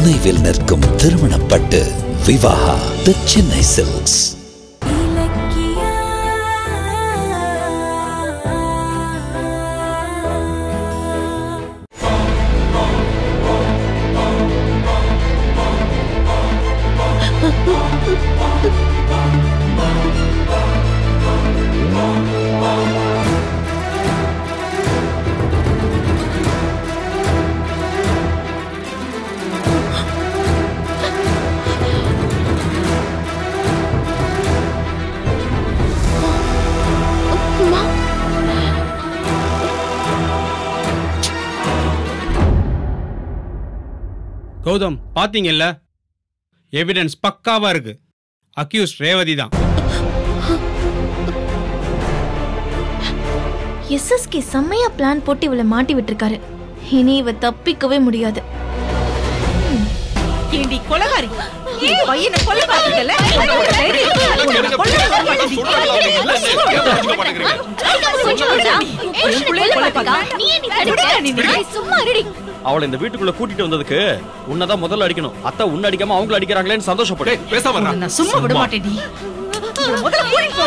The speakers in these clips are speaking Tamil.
நினைவில் நிற்கும் திருமணப்பட்டு விவாகா தி சென்னை சில்க்ஸ் கௌதம் பாத்தீங்கல்ல எவிடன்ஸ் பக்காவா இருக்கு அக்யூஸ் ரேவதி தான் எஸ்எஸ்கே செம்மையா பிளான் போட்டு இவளை மாட்டி விட்டுருக்காரு இனி இவ தப்பிக்கவே முடியாது ஏண்டி கொலகாரி என் பையனை கொல்ல பாத்துக்கல சும்மா இருடி அவளை இந்த வீட்டுக்குள்ள கூட்டிட்டு வந்ததுக்கு உன்னதான் முதல்ல அடிக்கணும் அத்தை உன்ன அடிக்காம அவங்கள அடிக்கிறாங்களேன்னு சந்தோஷப்படு பேசாம நான் சும்மா விட மாட்டேன்டி முதல்ல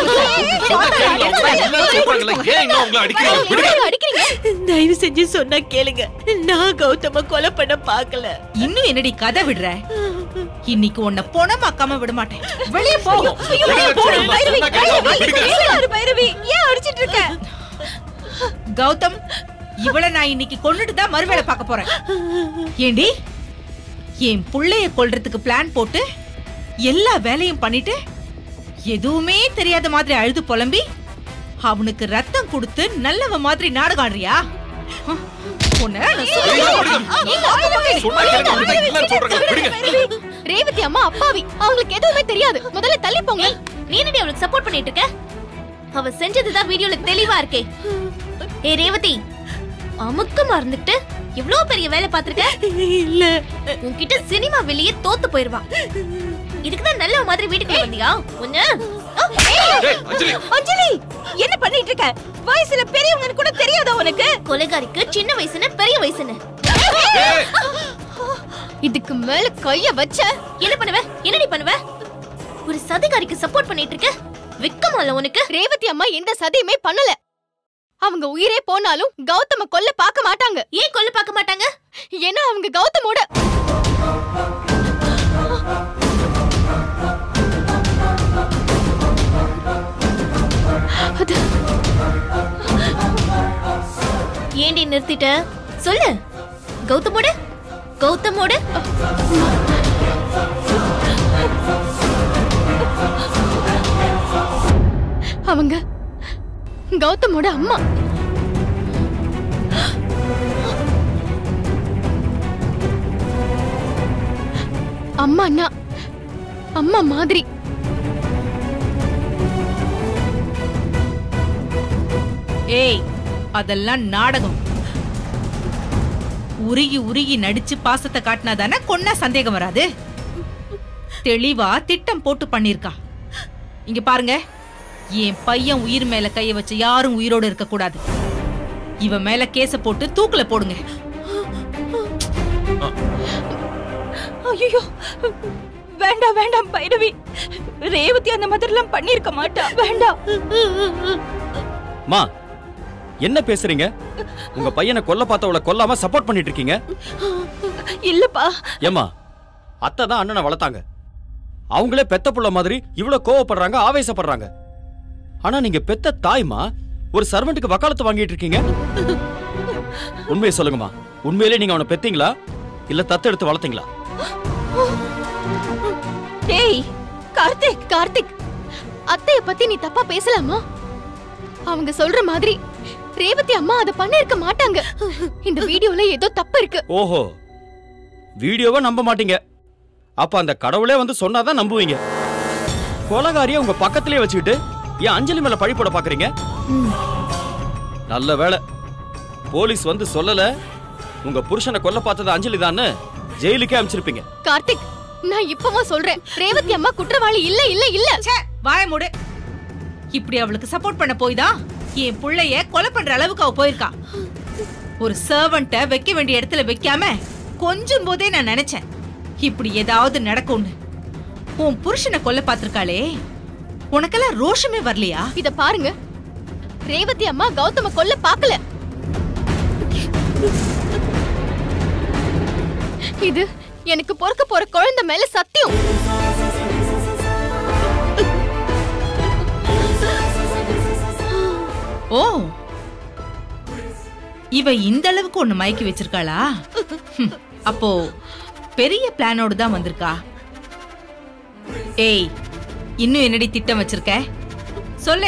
தயவு செஞ்சு சொன்னா கேளுங்க நான் கௌதம கொலை பண்ண பார்க்கல இன்னும் என்னடி கதை விடுற இன்னைக்கு உன்னை பொணமாக்காம விட மாட்டேன் வெளியே போ வெளியே போ. பைரவி ஏன் அடிச்சிட்டு இருக்க கௌதம் இவள நான் இன்னைக்கு கொன்னுட்டு தான் மறுவேளை பார்க்க போறேன் ஏண்டி என் புள்ளைய கொல்றதுக்கு பிளான் போட்டு எல்லா வேலையும் பண்ணிட்டு எதுவுமே தெரியாத மாதிரி அழுது புலம்பி அவனுக்கு ரத்தம் கொடுத்து நல்லவ மாதிரி நாடகம் ஆடுறியா ஹம், உன்னை நான் சொல்றேன். ரேவதி அம்மா அப்பாவி அவங்களுக்கு எதுவுமே தெரியாது முதல்ல தள்ளி போங்க நீ என்னடி அவளுக்கு சப்போர்ட் பண்ணிட்டு இருக்க அவ செஞ்சதுதான் வீடியோல தெளிவா இருக்கே ஏ ரேவதி அமுக்கமா இருந்துட்டு இவ்ளோ பெரிய வேலை பாத்திருக்க இல்ல உன்கிட்ட சினிமா வெளியே தோத்து போயிருவா இதுக்குதான் நல்ல மாதிரி வீட்டுக்கு வந்தியா உன்ன அஞ்சலி என்ன பண்ணிட்டு இருக்க வயசுல பெரியவங்கன்னு கூட தெரியாதா உனக்கு கொலைகாரிக்கு சின்ன வயசுன்னு பெரிய வயசுன்னு இதுக்கு மேல கைய வச்ச என்ன பண்ணுவ என்னடி பண்ணுவ ஒரு சதிகாரிக்கு சப்போர்ட் பண்ணிட்டு இருக்க வெக்கமா இல்ல உனக்கு ரேவதி அம்மா எந்த சதியுமே பண்ணல அவங்க உயிரே போனாலும் கௌதம கொல்ல பார்க்க மாட்டாங்க ஏன் கொல்ல பார்க்க மாட்டாங்க ஏன்னா அவங்க கௌதமோட அது ஏண்டி நிறுத்திட்ட சொல்லு கௌதமோட கௌதமோட அவங்க கௌதமோட அம்மா அம்மாண்ணா அம்மா மாதிரி ஏய் அதெல்லாம் நாடகம் உருகி உருகி நடிச்சு பாசத்தை காட்டினாதானே கொன்னா சந்தேகம் வராது தெளிவா திட்டம் போட்டு பண்ணிருக்கா இங்க பாருங்க என் பையன் உயிர் மேல கைய வச்சு யாரும் உயிரோட இருக்க கூடாது இவ மேல கேஸ போட்டு தூக்குல போடுங்க ஐயோ வேண்டாம் வேண்டாம் பைரவி ரேவதி அந்த மாதிரிலாம் பண்ணிருக்க மாட்டா வேண்டாம் மா என்ன பேசுறீங்க உங்க பையனை கொல்ல பார்த்தவள கொல்லாம சப்போர்ட் பண்ணிட்டு இருக்கீங்க இல்லப்பா ஏமா அத்தை தான் அண்ணனை வளர்த்தாங்க அவங்களே பெத்த புள்ள மாதிரி இவ்வளவு கோவப்படுறாங்க ஆவேசப்படுறாங்க ஆனா நீங்க பெத்த தாய்மா ஒரு சர்வெண்ட்டுக்கு வக்காலத்து வாங்கிட்டு இருக்கீங்க உண்மையை சொல்லுங்கம்மா உண்மையிலே நீங்க அவனை பெத்தீங்களா இல்ல தத்து எடுத்து வளர்த்தீங்களா டேய் கார்த்திக் கார்த்திக் அத்தைய பத்தி நீ தப்பா பேசலாமா அவங்க சொல்ற மாதிரி ரேவதி அம்மா அத பண்ணிருக்க மாட்டாங்க இந்த வீடியோல ஏதோ தப்பு இருக்கு ஓஹோ வீடியோவை நம்ப மாட்டீங்க அப்ப அந்த கடவுளே வந்து சொன்னாதான் நம்புவீங்க கொலகாரிய உங்க பக்கத்திலே வச்சுக்கிட்டு ஏன் அஞ்சலி மேல பழி போட பாக்குறீங்க நல்ல வேளை போலீஸ் வந்து சொல்லல உங்க புருஷனை கொல்ல பார்த்தது அஞ்சலி தான்னு ஜெயிலுக்கே அனுப்பிச்சிருப்பீங்க கார்த்திக் நான் இப்பவும் சொல்றேன் ரேவதி அம்மா குற்றவாளி இல்ல இல்ல இல்ல ச்சே, வாய மூடு இப்படி அவளுக்கு சப்போர்ட் பண்ண போய் தான் என் புள்ளைய கொலை பண்ற அளவுக்கு அவ போயிருக்கா ஒரு சர்வன்ட்ட வைக்க வேண்டிய இடத்துல வைக்காம கொஞ்சம் போதே நான் நினைச்சேன் இப்படி ஏதாவது நடக்கும்னு உன் புருஷனை கொல்ல பாத்திருக்காளே உனக்கெல்லாம் ரோஷமே வரலையா இத பாருங்க ரேவதி அம்மா கௌதம கொல்ல பாக்கல இது எனக்கு பொறுக்க போற குழந்தை மேல சத்தியம் ஓ இவ இந்த அளவுக்கு ஒண்ணு மயக்கி வச்சிருக்காளா ஹம், அப்போ பெரிய பிளானோட தான் வந்திருக்கா ஏய் இன்னும் என்னடி திட்டம் வச்சிருக்க சொல்லு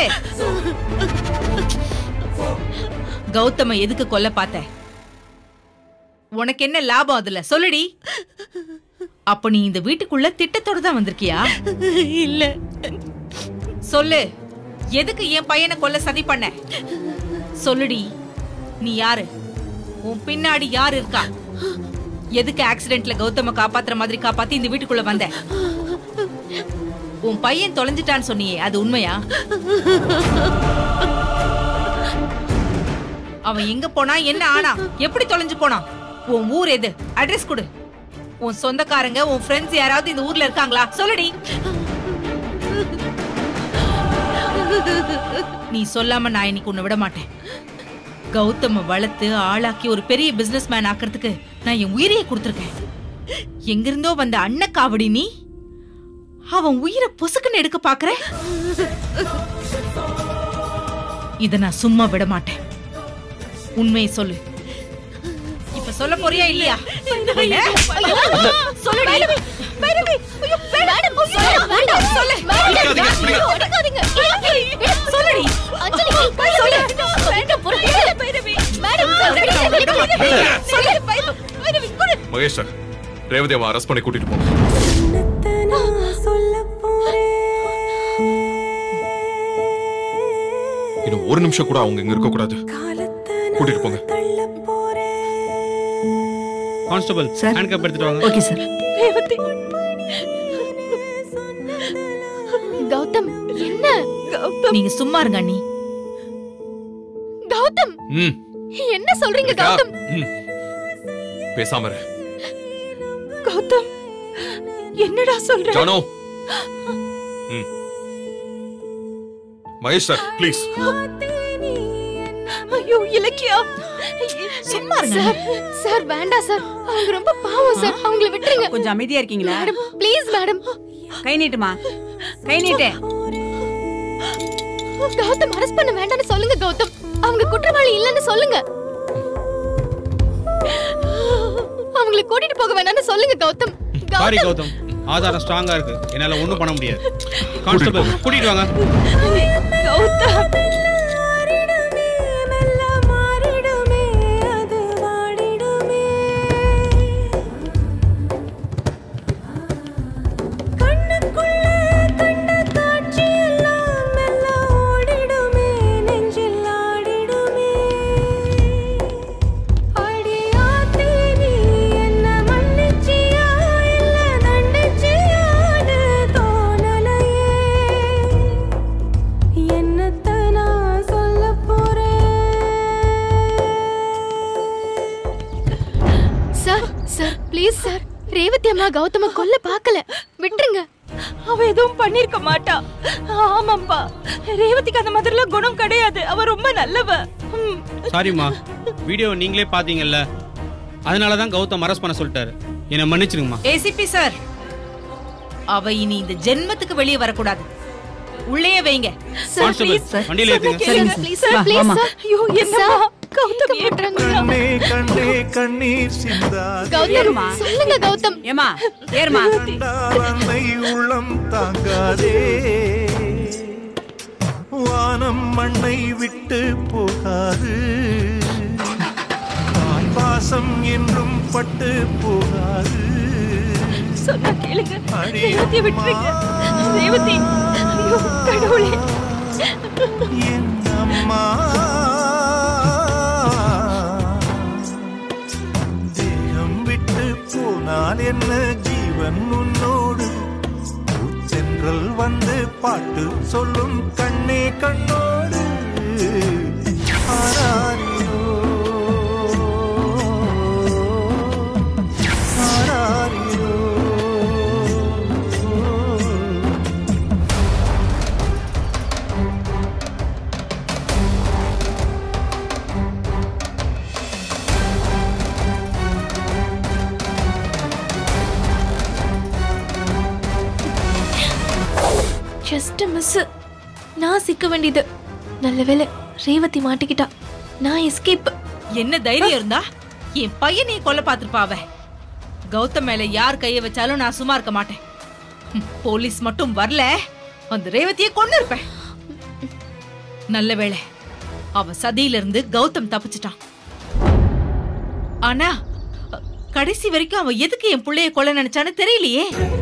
கௌதம எதுக்கு கொல்ல பார்த்த உனக்கு என்ன லாபம் அதுல சொல்லுடி அப்ப நீ இந்த வீட்டுக்குள்ள திட்டத்தோட தான் வந்திருக்கியா இல்ல சொல்லு எதுக்கு என் பையனை கொல்ல சதி பண்ண சொல்லுடி நீ யாரு உன் பின்னாடி யாரு இருக்கா எதுக்கு ஆக்சிடென்ட்ல கௌதம காப்பாத்துற மாதிரி காப்பாத்தி இந்த வீட்டுக்குள்ள வந்த உன் பையன் தொலைஞ்சிட்டான்னு சொன்னியே அது உண்மையா அவன் எங்க போனா என்ன ஆனா எப்படி தொலைஞ்சு போனான் உன் ஊர் எது அட்ரஸ் கொடு உன் சொந்தக்காரங்க உன் ஃப்ரெண்ட்ஸ் யாராவது இந்த ஊர்ல இருக்காங்களா சொல்லுடி நீ சொல்லாம நான் இன்னைக்கு உன்னை விட மாட்டேன் கௌதம வளர்த்து ஆளாக்கி ஒரு பெரிய பிசினஸ் மேன் ஆக்குறதுக்கு நான் என் உயிரையே கொடுத்துருக்கேன் எங்கிருந்தோ வந்த அன்னக்காவடி நீ அவன் உயிரை பொசுக்குன்னு எடுக்க பாக்குற இத நான் சும்மா விட மாட்டேன் உண்மையை சொல்லு இப்ப சொல்ல போறியா இல்லையா என்ன? சொல்லுடி மேடம், வேண்டாம், சொல்லு. மேடம், ஐயோ, அடிக்காதீங்க. சொல்லுடி அஞ்சலி, சொல்லு. வேண்டாம், பொறுத்து. மேடம், சொல்லு. மகேஷ் சார் ரேவதி அவன் அரெஸ்ட் பண்ணி கூட்டிட்டு போங்க இன்னும் ஒரு நிமிஷம் கூட அவங்க இங்க இருக்க கூடாது கூட்டிட்டு போங்க கான்ஸ்டபிள் ஹேண்ட் கப் எடுத்துட்டு வாங்க ஓகே சார் கௌதம் என்ன நீங்க சும்மா இருங்க அண்ணி கௌதம் ம் என்ன சொல்றீங்க கௌதம் ம் பேசாம இரு கௌதம் என்னடா சொல்ற ஜானோ ம் மகேஷ் சார் ப்ளீஸ் ஐயோ இலக்கியா சும்மா இருங்க சார் சார் வேண்டாம் சார் அவங்க ரொம்ப பாவம் சார் அவங்கள விட்டுருங்க கொஞ்சம் அமைதியா இருக்கீங்களா மேடம் ப்ளீஸ் மேடம் கை நீட்டுமா கை நீட்டு கௌதம் அரெஸ்ட் பண்ண வேண்டாம்னு சொல்லுங்க கௌதம் அவங்க குற்றவாளி இல்லைன்னு சொல்லுங்க அவங்கள கூட்டிட்டு போக வேண்டாம்னு சொல்லுங்க கௌதம் சாரி கௌதம் ஆதாரம் ஸ்ட்ராங்கா இருக்கு என்னால ஒண்ணும் பண்ண முடியாது கான்ஸ்டபிள் கூட்டிட்டு வாங்க கௌதம் என்னத்த நான் சொல்ல sir sir please sir Revathi அம்மா கௌதம கொல்ல பார்க்கல விட்டுருங்க அவ எதுவும் பண்ணிருக்க மாட்டா ஆமாப்பா ரேவதிக்கு அந்த மாதிரிலாம் குணம் கிடையாது அவ ரொம்ப நல்லவ ம். சாரிம்மா வீடியோ நீங்களே பாத்தீங்கல்ல அதனால தான் கௌதம் அரெஸ்ட் பண்ண சொல்லிட்டாரு என்னை மன்னிச்சிருங்கம்மா ஏசிபி சார் அவ இனி இந்த ஜென்மத்துக்கு வெளியே வரக்கூடாது உள்ளேயே வைங்க கான்ஸ்டபிள் வண்டியில ஏத்துங்க கேளுங்க. ப்ளீஸ் சார் ப்ளீஸ் சார் ஐயோ என்னப்பா கௌதம் ஏன் பண்றாங்க கண்ணே கண்ணீர் சிந்தாதே கௌதம் சொல்லுங்க கௌதம் ஏமா ஏறுமா கண்டால் அன்னை உள்ளம் தாங்காதே வானம் மண்ணை விட்டு போகாது தாய் பாசம் என்றும் பட்டு போகாது சொன்னா கேளுங்க அடி ரேவதியை விட்டுருங்க அம்மா. ரேவதி ஐயோ கடவுளே என் அம்மா தேகம் விட்டு போனால் என்ன ஜீவன் உன்னோடு பூச்சென்றல் வந்து பாட்டு சொல்லும் கண்ணே கண்ணோடு ஆராரியோ ஆராரியோ ஜஸ்ட் மிஸ் நான் சிக்க வேண்டியது நல்ல வேளை ரேவதி மாட்டிக்கிட்டா நான் எஸ்கேப் என்ன தைரியம் இருந்தா என் பையனையும் கொல்ல பாத்திருப்பா அவ கௌதம் மேல யார் கைய வச்சாலும் நான் சும்மா இருக்க மாட்டேன் ஹம், போலீஸ் மட்டும் வரல அந்த ரேவதியை கொண்டு இருப்பேன் நல்ல வேளை அவ சதியில இருந்து கௌதம் தப்பிச்சிட்டான் ஆனா அ, கடைசி வரைக்கும் அவன் எதுக்கு என் புள்ளைய கொல்ல நினைச்சான்னு தெரியலையே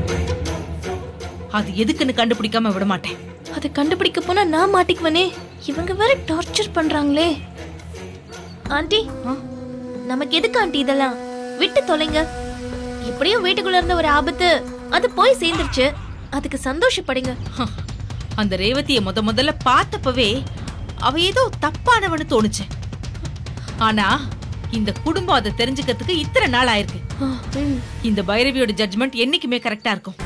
அது எதுக்குன்னு கண்டுபிடிக்காம விட மாட்டேன் அதை கண்டுபிடிக்க போனா நான் மாட்டிக்குவனே இவங்க வேற டார்ச்சர் பண்றாங்களே ஆண்டி நமக்கு எதுக்கு ஆண்டி இதெல்லாம் விட்டு தொலைங்க எப்படியும் வீட்டுக்குள்ள இருந்த ஒரு ஆபத்து அது போய் சேர்ந்துருச்சு அதுக்கு சந்தோஷப்படுங்க ஹ, அந்த ரேவதிய முத முதல்ல பார்த்தப்பவே அவ ஏதோ தப்பானவனு தோணுச்சு ஆனா இந்த குடும்பம் அதை தெரிஞ்சுக்கிறதுக்கு இத்தனை நாள் ஆயிருக்கு ம், இந்த பைரவியோட ஜட்ஜ்மெண்ட் என்னைக்குமே கரெக்டா இருக்கும்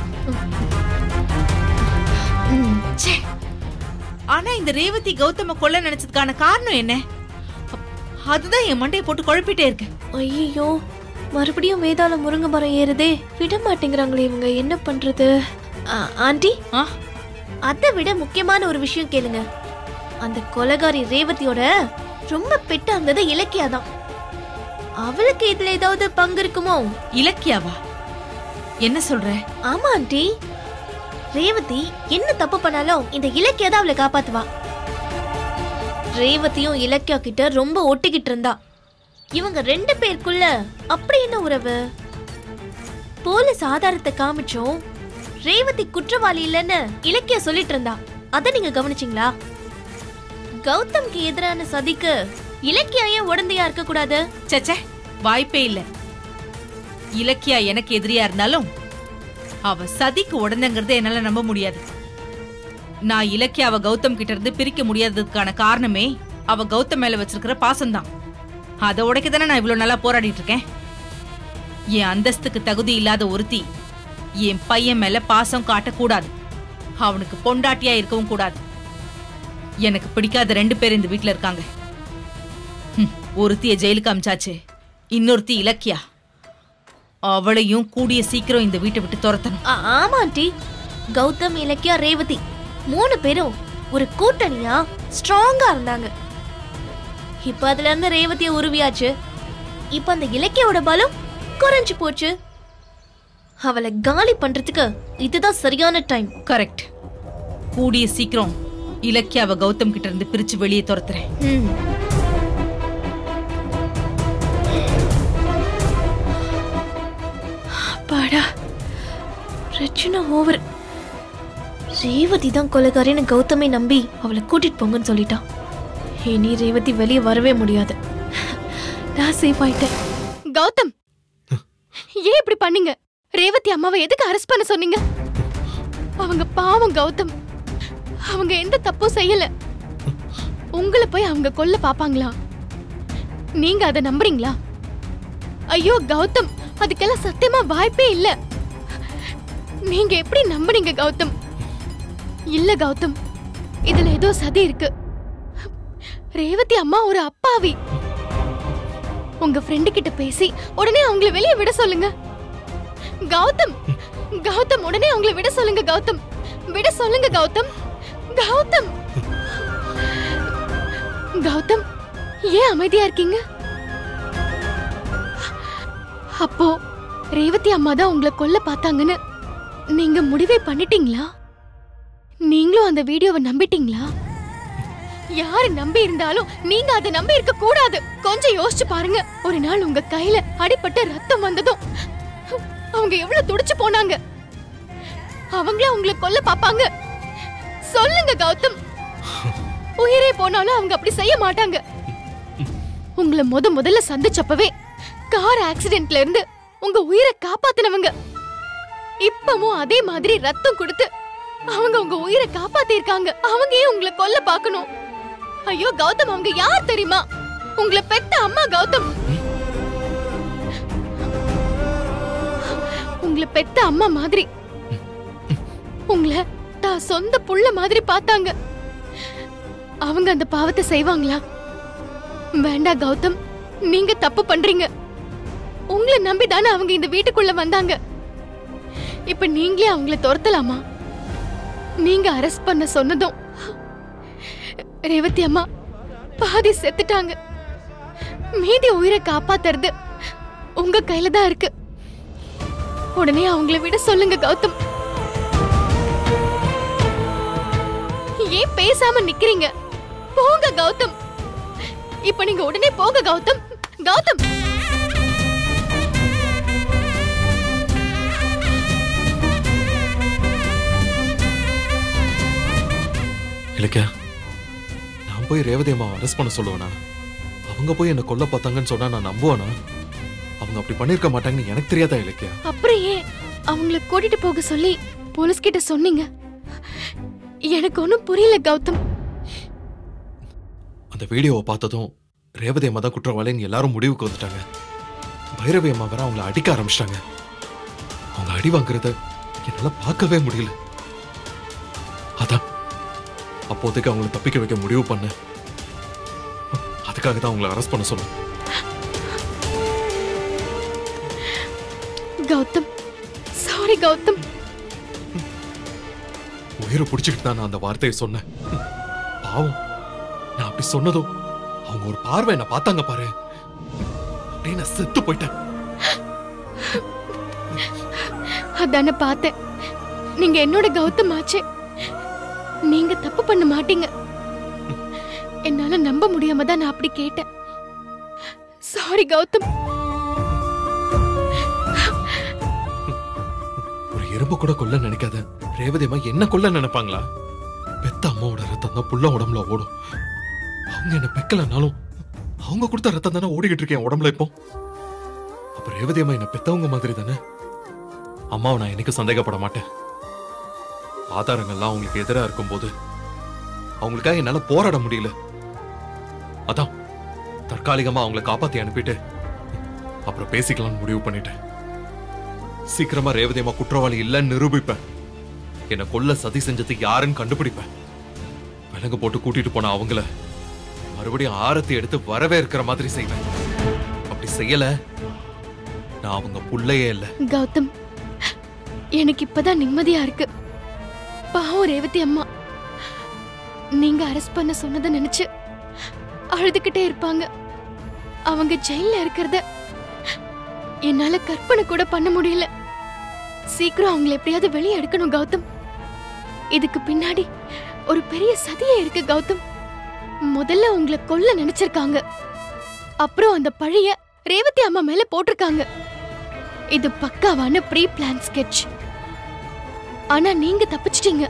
ம். ச்சே. ஆனா இந்த ரேவதி கௌதம கொல்ல நினைச்சதுக்கான காரணம் என்ன அப்- அதுதான் என் மண்டையை போட்டு குழப்பிட்டே இருக்கு ஐயோ மறுபடியும் வேதாள முருங்கை மரம் ஏறுதே விட மாட்டேங்கிறாங்களே இவங்க என்ன பண்றது ஆ, ஆண்டி ஆ? அதை விட முக்கியமான ஒரு விஷயம் கேளுங்க அந்த கொலகாரி ரேவதியோட ரொம்ப பெட்டா இருந்தது இலக்கியாதான் அவளுக்கு இதுல ஏதாவது பங்கு இருக்குமோ இலக்கியாவா என்ன சொல்ற ஆமா ஆண்டி ரேவதி என்ன தப்பு பண்ணாலும் இந்த இலக்கியா தான் அவளை காப்பாத்துவா ரேவதியும் இலக்கியா கிட்ட ரொம்ப ஒட்டிக்கிட்டு இருந்தா இவங்க ரெண்டு பேருக்குள்ள அப்படி என்ன உறவு போலீஸ் ஆதாரத்தை காமிச்சோம் ரேவதி குற்றவாளி இல்லைன்னு இலக்கியா சொல்லிட்டு இருந்தா அத நீங்க கவனிச்சீங்களா கௌதம்க்கு எதிரான சதிக்கு இலக்கியா ஏன் உடந்தையா இருக்க கூடாது சச்சே வாய்ப்பே இல்ல இலக்கியா எனக்கு எதிரியா இருந்தாலும் அவ சதிக்கு உடந்தங்கிறத என்னால நம்ப முடியாது நான் இலக்கியாவ கௌதம் கிட்ட இருந்து பிரிக்க முடியாததுக்கான காரணமே அவ கௌதம் மேல வச்சிருக்கிற பாசம்தான் அதை உடைக்க தானே நான் இவ்வளவு நல்லா போராடிட்டு இருக்கேன் என் அந்தஸ்துக்கு தகுதி இல்லாத ஒருத்தி என் பையன் மேல பாசம் காட்டக்கூடாது அவனுக்கு பொண்டாட்டியா இருக்கவும் கூடாது எனக்கு பிடிக்காத ரெண்டு பேர் இந்த வீட்ல இருக்காங்க ஹம், ஒருத்திய ஜெயிலுக்கு அமிச்சாச்சு இன்னொருத்தி இலக்கியா அவளையும் கூடிய சீக்கிரம் இந்த வீட்டை விட்டு துரத்தணும் ஆ- ஆமா ஆண்டி கௌதம் இலக்கியா ரேவதி மூணு பேரும் ஒரு கூட்டணியா ஸ்ட்ராங்கா இருந்தாங்க இப்ப அதுல இருந்து ரேவதிய உருவியாச்சு இப்ப அந்த இலக்கியோட பலம் குறைஞ்சு போச்சு அவளை காலி பண்றதுக்கு இதுதான் சரியான டைம் கரெக்ட் கூடிய சீக்கிரம் இலக்கியாவை கௌதம் கிட்ட இருந்து பிரிச்சு வெளியே துரத்துறேன் பாடா பிரச்சனை ஓவர் ரேவதி தான் கொலைகாரின்னு கௌதமை நம்பி அவளை கூட்டிட்டு போங்கன்னு சொல்லிட்டான் இனி ரேவதி வெளியே வரவே முடியாது நான் சேஃப் ஆயிட்டேன் கௌதம் ஏன் இப்படி பண்ணீங்க ரேவதி அம்மாவை எதுக்கு அரெஸ்ட் பண்ண சொன்னீங்க அவங்க பாவம் கௌதம் அவங்க எந்த தப்பும் செய்யல உங்களை போய் அவங்க கொல்ல பாப்பாங்களா நீங்க அதை நம்புறீங்களா ஐயோ கௌதம் அதுக்கெல்லாம் சத்தியமா வாய்ப்பே இல்ல நீங்க எப்படி நம்புனீங்க கௌதம் இல்ல கௌதம் இதுல ஏதோ சதி இருக்கு ரேவதி அம்மா ஒரு அப்பாவி உங்க ஃப்ரெண்டு கிட்ட பேசி உடனே அவங்கள வெளியே விட சொல்லுங்க கௌதம் கௌதம் உடனே அவங்கள விட சொல்லுங்க கௌதம் விட சொல்லுங்க கௌதம் கௌதம் கௌதம் ஏன் அமைதியா இருக்கீங்க அப்போ ரேவதி அம்மா தான் உங்களை கொல்ல பார்த்தாங்கன்னு நீங்க முடிவே பண்ணிட்டீங்களா நீங்களும் அந்த வீடியோவை நம்பிட்டீங்களா யாரு நம்பி இருந்தாலும் நீங்க அதை நம்பி இருக்க கூடாது கொஞ்சம் யோசிச்சு பாருங்க ஒரு நாள் உங்க கையில அடிபட்டு ரத்தம் வந்ததும் அவங்க எவ்வளவு துடிச்சு போனாங்க அவங்கள உங்களை கொல்ல பாப்பாங்க சொல்லுங்க கௌதம் உயிரே போனாலும் அவங்க அப்படி செய்ய மாட்டாங்க உங்களை முத முதல்ல சந்திச்சப்பவே கார் ஆக்சிடென்ட்ல இருந்து உங்க உயிரை காப்பாத்தினவங்க இப்பவும் அதே மாதிரி ரத்தம் கொடுத்து அவங்க உங்க உயிரை காப்பாத்திருக்காங்க அவங்க ஏன் உங்களை கொல்ல பார்க்கணும் ஐயோ கௌதம் அவங்க யார் தெரியுமா உங்களை பெத்த அம்மா கௌதம் உங்களை பெத்த அம்மா மாதிரி உங்களை தான் சொந்த புள்ள மாதிரி பார்த்தாங்க அவங்க அந்த பாவத்தை செய்வாங்களா வேண்டாம் கௌதம் நீங்க தப்பு பண்றீங்க உங்களை நம்பி தானே அவங்க இந்த வீட்டுக்குள்ள வந்தாங்க இப்ப நீங்களே அவங்கள துரத்தலாமா நீங்க அரெஸ்ட் பண்ண சொன்னதும் ரேவதி அம்மா பாதி செத்துட்டாங்க மீதி உயிரை காப்பாத்துறது உங்க கையில தான் இருக்கு உடனே அவங்கள விட சொல்லுங்க கௌதம் ஏன் பேசாம நிக்கிறீங்க போங்க கௌதம் இப்ப நீங்க உடனே போங்க கௌதம் கௌதம் இலக்கியா நான் போய் ரேவதி அம்மாவை அரெஸ்ட் பண்ண சொல்லுவேனா அவங்க போய் என்ன கொல்ல பார்த்தாங்கன்னு சொன்னா நான் நம்புவானா அவங்க அப்படி பண்ணிருக்க மாட்டாங்கன்னு எனக்கு தெரியாதா இலக்கியா அப்புறம் ஏன் அவங்கள கூட்டிட்டு போக சொல்லி போலீஸ் கிட்ட சொன்னீங்க எனக்கு ஒண்ணும் புரியல கௌதம் அந்த வீடியோவை பார்த்ததும் ரேவதி அம்மா தான் குற்றவாளின்னு எல்லாரும் முடிவுக்கு வந்துட்டாங்க பைரவி அம்மா வேற அவங்கள அடிக்க ஆரம்பிச்சிட்டாங்க அவங்க அடி வாங்குறத என்னால பார்க்கவே முடியல அதான் அப்போதைக்கு அவங்கள தப்பிக்க வைக்க முடிவு பண்ணேன் அதுக்காக தான் அவங்கள அரெஸ்ட் பண்ண சொன்னேன் கௌதம் சாரி கௌதம் உயிரை பிடிச்சிக்கிட்டு தான் நான் அந்த வார்த்தையை சொன்னேன் பாவம் நான் அப்படி சொன்னதும் அவங்க ஒரு பார்வை என்ன பார்த்தாங்க பாரு அப்படியே நான் செத்து போயிட்டேன் அதானே பார்த்தேன் நீங்க என்னோட கௌதம் ஆச்சே நீங்க தப்பு பண்ண மாட்டீங்க என்னால நம்ப முடியாம தான் நான் அப்படி கேட்டேன் சாரி கௌதம் ஒரு எறும்பு கூட கொல்ல நினைக்காத ரேவதி அம்மா என்ன கொல்ல நினைப்பாங்களா பெத்த அம்மாவோட ரத்தம் தான் புள்ள உடம்புல ஓடும் அவங்க என்ன பெக்கலனாலும் அவங்க கொடுத்த ரத்தம் தானே ஓடிக்கிட்டு இருக்கேன் உடம்புல இப்போ அப்ப ரேவதி அம்மா என்ன பெத்தவங்க மாதிரி தானே அம்மாவை நான் என்னைக்கும் சந்தேகப்பட மாட்டேன் ஆதாரங்கள்லாம் அவங்களுக்கு எதிரா இருக்கும்போது அவங்களுக்காக என்னால போராட முடியல அதான் தற்காலிகமா அவங்கள காப்பாத்தி அனுப்பிட்டு அப்புறம் பேசிக்கலாம்னு முடிவு பண்ணிட்டேன் சீக்கிரமா ரேவதி அம்மா குற்றவாளி இல்லைன்னு நிரூபிப்பேன் என்னை கொல்ல சதி செஞ்சது யாருன்னு கண்டுபிடிப்பேன் விலங்கு போட்டு கூட்டிட்டு போன அவங்கள மறுபடியும் ஆரத்தி எடுத்து வரவேற்கிற மாதிரி செய்வேன் அப்படி செய்யல நான் அவங்க புள்ளையே இல்ல கௌதம் எனக்கு இப்பதான் நிம்மதியா இருக்கு பாவம் ரேவதி அம்மா நீங்க அரெஸ்ட் பண்ண சொன்னதை நினைச்சு அழுதுகிட்டே இருப்பாங்க அவங்க ஜெயில இருக்கிறத என்னால கற்பனை கூட பண்ண முடியல சீக்கிரம் அவங்களை எப்படியாவது வெளியே எடுக்கணும் கௌதம் இதுக்கு பின்னாடி ஒரு பெரிய சதியே இருக்கு கௌதம் முதல்ல உங்களை கொல்ல நினைச்சிருக்காங்க அப்புறம் அந்த பழிய ரேவதி அம்மா மேல போட்டிருக்காங்க இது பக்காவான ப்ரீ பிளான் ஸ்கெட்ச் ஆனா நீங்க தப்பிச்சிட்டீங்க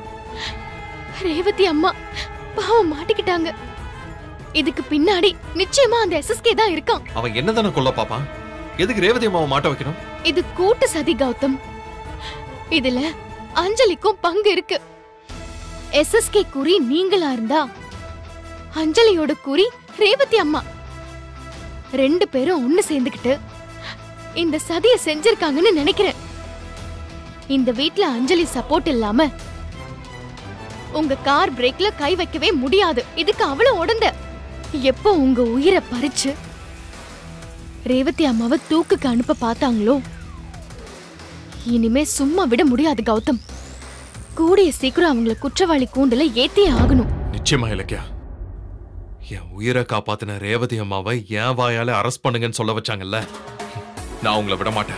ரேவதி அம்மா பாவம் மாட்டிக்கிட்டாங்க இதுக்கு பின்னாடி நிச்சயமா அந்த எஸ்எஸ்கே தான் இருக்கான் அவன் என்னதானே கொல்ல பாப்பான் எதுக்கு ரேவதி அம்மாவை மாட்ட வைக்கணும் இது கூட்டு சதி கௌதம் இதுல அஞ்சலிக்கும் பங்கு இருக்கு எஸ்எஸ்கே குறி நீங்களா இருந்தா அஞ்சலியோட குறி ரேவதி அம்மா ரெண்டு பேரும் ஒண்ணு சேர்ந்துக்கிட்டு இந்த சதிய செஞ்சிருக்காங்கன்னு நினைக்கிறேன் இந்த வீட்ல அஞ்சலி சப்போர்ட் இல்லாம உங்க கார் பிரேக்ல கை வைக்கவே முடியாது இதுக்கு அவ்வளவு உடந்த எப்போ உங்க உயிரை பறிச்சு ரேவதி அம்மாவை தூக்குக்கு அனுப்ப பார்த்தாங்களோ இனிமே சும்மா விட முடியாது கௌதம் கூடிய சீக்கிரம் அவங்கள குற்றவாளி கூண்டுல ஏத்தியே ஆகணும் நிச்சயமா இலக்கியா என் உயிரை காப்பாத்தின ரேவதி அம்மாவை என் வாயால அரெஸ்ட் பண்ணுங்கன்னு சொல்ல வச்சாங்கல்ல நான் உங்களை விட மாட்டேன்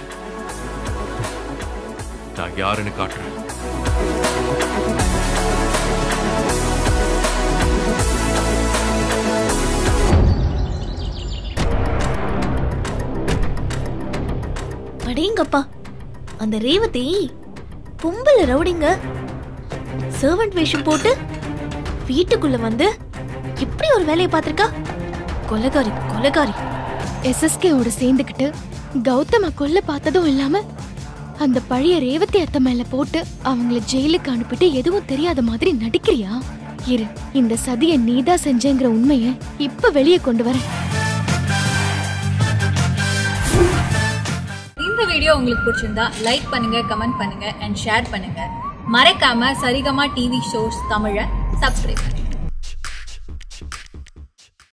நான் யாருன்னு காட்டுறேன் அடேங்கப்பா அந்த ரேவதி பொம்பளை ரவுடிங்க சர்வன்ட் வேஷம் போட்டு வீட்டுக்குள்ள வந்து இப்படி ஒரு வேலையை பார்த்திருக்கா கொலகாரி கொலகாரி எஸ்எஸ்கேவோட சேர்ந்துக்கிட்டு கௌதம கொல்ல பார்த்ததும் இல்லாம அந்த பழைய ரேவதி அத்தை மேல போட்டு அவங்கள ஜெயிலுக்கு அனுப்பிட்டு எதுவும் தெரியாத மாதிரி நடிக்கிறியா இரு இந்த சதிய நீதான் செஞ்சேங்கிற உண்மைய இப்ப வெளியே கொண்டு வரேன் இந்த வீடியோ உங்களுக்கு பிடிச்சிருந்தா லைக் பண்ணுங்க கமெண்ட் பண்ணுங்க அண்ட் ஷேர் பண்ணுங்க மறக்காம சரிகமா டிவி ஷோஸ் தமிழை சப்ஸ்கிரைப் பண்ணுங்க